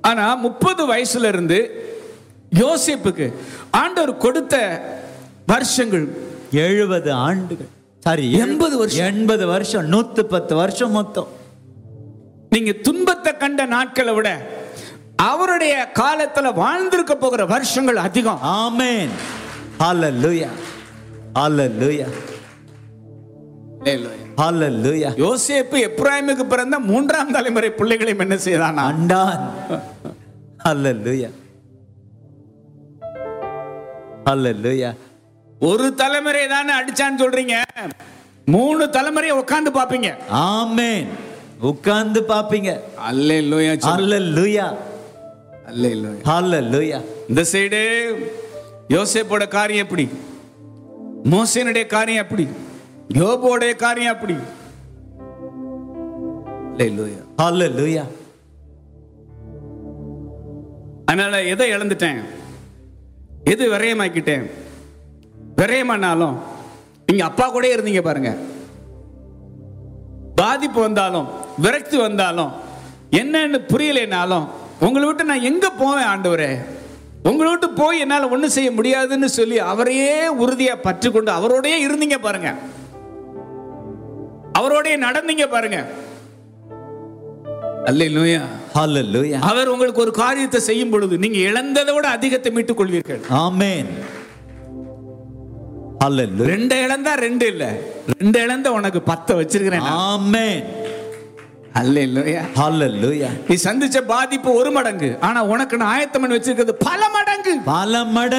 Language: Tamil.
ஆனா முப்பது வயசுல இருந்து யோசேப்புக்கு ஆண்டவர் கொடுத்த வருஷங்கள் எழுபது ஆண்டுகள் சாரி எண்பது வருஷம். எண்பது வருஷம் நூத்து பத்து வருஷம் மொத்தம் நீங்க துன்பத்தை கண்ட நாட்களை விட அவருடைய காலத்துல வாழ்ந்திருக்க போகிற வருஷங்கள் அதிகம் ஆமென் ஹalleluya ஹalleluya ஹalleluya யோசேப்பு எப்ராயிமுக்கு பிறந்த மூன்றாம் தலைமுறை பிள்ளைகளையும் என்ன செய்தானா அண்டான் ஹalleluya ஹalleluya ஒரு தலைமுறை தானே அடிச்சான்னு சொல்றீங்க மூணு தலைமுறையை உட்கார்ந்து பாப்பீங்க ஆமென் உட்கார்ந்து பாப்பீங்க அல்லேலூயா ஹalleluya அல்லேலூயா ஹalleluya இந்த சைடு யோசேப்போட காரியம் எப்படி மோசேனுடைய காரியம் எப்படி யோபோடைய காரியம் எப்படி அல்லேலூயா ஹalleluya அதனால எதை இழந்துட்டேன் எது விரயமாக்கிட்டேன் விரயமானாலும் நீங்க அப்பா கூட இருந்தீங்க பாருங்க பாதிப்பு வந்தாலும் விரக்தி வந்தாலும் என்னன்னு புரியலைனாலும் உங்களை விட்டு நான் எங்க போவேன் ஆண்டவரே உங்களை விட்டு போய் என்னால் ஒன்றும் செய்ய முடியாதுன்னு சொல்லி அவரையே உறுதியா பற்றி கொண்டு அவரோடயே இருந்தீங்க பாருங்க அவரோடயே நடந்தீங்க பாருங்க அல்லேலூயா ஹalleluya அவர் உங்களுக்கு ஒரு காரியத்தை செய்யும் பொழுது நீங்க இழந்ததை விட அதிகத்தை மீட்டுக் கொள்வீர்கள் ஆமென் ஹalleluya ரெண்டு இழந்தா ரெண்டு இல்ல ரெண்டு இழந்த உனக்கு பத்த வச்சிருக்கிறேன் நான். ஆமென் அல்லேலூயா ஹalleluya நீ சந்திச்ச பாதிப்பு ஒரு மடங்கு ஆனா உனக்கு நான் ஆயத்தம் பண்ணி வச்சிருக்கிறது பல மடங்கு பல மடங்கு